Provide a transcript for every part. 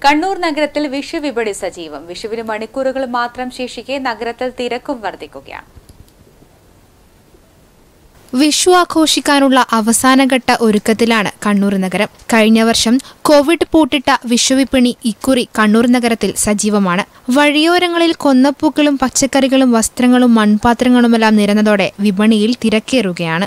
കണ്ണൂർ നഗരത്തിൽ വിഷു വിപണി സജീവം വിഷുവിന് മണിക്കൂറുകൾ മാത്രം ശേഷിക്കെ നഗരത്തിൽ തിരക്കും വർദ്ധിക്കുകയാണ് വിഷു ആഘോഷിക്കാനുള്ള അവസാനഘട്ട ഒരുക്കത്തിലാണ് കണ്ണൂർ നഗരം കഴിഞ്ഞ വർഷം കോവിഡ് പൂട്ടിട്ട വിഷുവിപണി ഇക്കുറി കണ്ണൂർ നഗരത്തിൽ സജീവമാണ് വഴിയോരങ്ങളിൽ കൊന്നപ്പൂക്കളും പച്ചക്കറികളും വസ്ത്രങ്ങളും മൺപാത്രങ്ങളുമെല്ലാം നിരന്നതോടെ വിപണിയിൽ തിരക്കേറുകയാണ്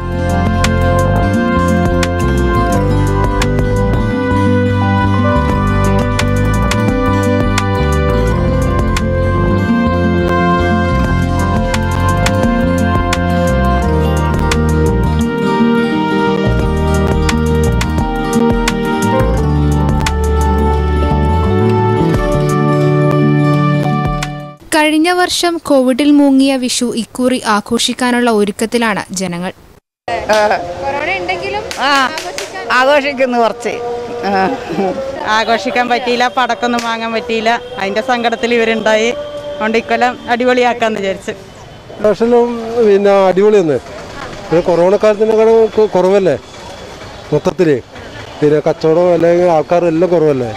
കഴിഞ്ഞ വർഷം കോവിഡിൽ മുങ്ങിയ വിഷു ഇക്കുറി ആഘോഷിക്കാനുള്ള ഒരുക്കത്തിലാണ് ജനങ്ങൾ കൊറോണ ഉണ്ടെങ്കിലും ആ ആഘോഷിക്കുന്നു കുറച്ച് ആ. ആഘോഷിക്കാൻ പറ്റിയില്ല പടക്കൊന്നും വാങ്ങാൻ പറ്റിയില്ല അതിന്റെ സങ്കടത്തിൽ ഇവരുണ്ടായി അതുകൊണ്ട് ഇക്കൊല്ലം അടിപൊളിയാക്കാന്ന് വിചാരിച്ചു ഭക്ഷണം പിന്നെ അടിപൊളി തന്നെ പിന്നെ കൊറോണ കാലത്തിനേക്കാളും കൊ- കുറവല്ലേ മൊത്തത്തിൽ പിന്നെ കച്ചവടം അല്ലെങ്കിൽ ആൾക്കാരെല്ലാം കുറവല്ലേ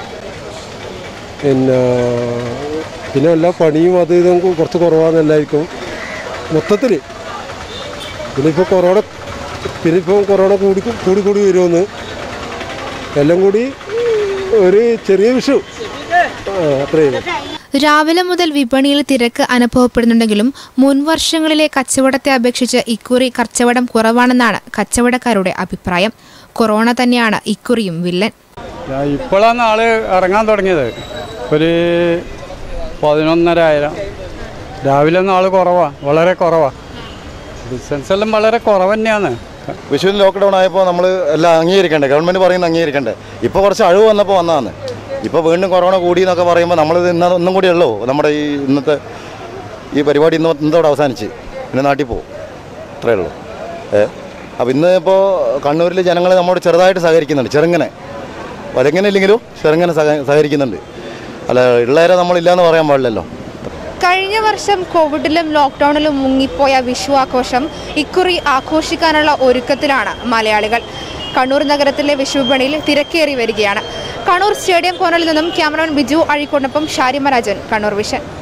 പിന്നെ പിന്നെ എല്ലാ പണിയും അത് ഇതും കു- കുറച്ച് കുറവാണെല്ലായിരിക്കും മൊത്തത്തിൽ പിന്നെ ഇപ്പോൾ കൊറോണ പിന്നെ ഇപ്പോൾ കൊറോണ കൂടി കൂടി കൂടി വരുമെന്ന് എല്ലാം കൂടി ഒരു ചെറിയ വിഷു ആ അത്രയും രാവിലെ മുതൽ വിപണിയിൽ തിരക്ക് അനുഭവപ്പെടുന്നുണ്ടെങ്കിലും മുൻ വർഷങ്ങളിലെ കച്ചവടത്തെ അപേക്ഷിച്ച് ഇക്കുറി കച്ചവടം കുറവാണെന്നാണ് കച്ചവടക്കാരുടെ അഭിപ്രായം കൊറോണ തന്നെയാണ് ഇക്കുറിയും വില്ലൻ ഇപ്പോഴാണ് ആള് ഇറങ്ങാൻ തുടങ്ങിയത് ഒരു പതിനൊന്നരായിരം രാവിലെ ഒന്നും ആള് കുറവാ വളരെ കുറവാ ബിസിനസ് എല്ലാം വളരെ കുറവ് തന്നെയാണ് വിഷുവിന് ലോക്ക്ഡൗൺ ആയപ്പോൾ നമ്മൾ എല്ലാം അംഗീകരിക്കണ്ടേ ഗവൺമെൻറ് പറയുന്നത് അംഗീകരിക്കണ്ടേ ഇപ്പോൾ കുറച്ച് അഴിവ് വന്നപ്പോൾ വന്നതാണ് ഇപ്പോൾ വീണ്ടും കൊറോണ കൂടി എന്നൊക്കെ പറയുമ്പോൾ നമ്മളിത് ഇന്ന് ഒന്നും കൂടി ഉള്ളൂ നമ്മുടെ ഈ ഇന്നത്തെ ഈ പരിപാടി ഇന്ന് ഇന്നത്തോടെ അവസാനിച്ച് പിന്നെ നാട്ടിൽ പോകും അത്രേ ഉള്ളൂ ഏ അപ്പോൾ ഇന്ന് ഇപ്പോൾ കണ്ണൂരിൽ ജനങ്ങൾ നമ്മോട് ചെറുതായിട്ട് സഹകരിക്കുന്നുണ്ട് ചെറുങ്ങനെ വലങ്ങനെ ഇല്ലെങ്കിലും ചെറുങ്ങനെ സഹ- സഹകരിക്കുന്നുണ്ട് അല്ല ഉള്ളവരെ നമ്മളില്ലാന്ന് പറയാൻ പാടില്ലല്ലോ കഴിഞ്ഞ വർഷം കോവിഡിലും ലോക്ക്ഡൌണിലും മുങ്ങിപ്പോയ വിഷു ആഘോഷം ഇക്കുറി ആഘോഷിക്കാനുള്ള ഒരുക്കത്തിലാണ് മലയാളികൾ കണ്ണൂർ നഗരത്തിലെ വിഷു വിപണിയിൽ തിരക്കേറി വരികയാണ് കണ്ണൂർ സ്റ്റേഡിയം കോർണറിൽ നിന്നും ക്യാമറമാൻ ബിജു അഴിക്കോടിനൊപ്പം ഷാരിമരാജൻ കണ്ണൂർ വിഷൻ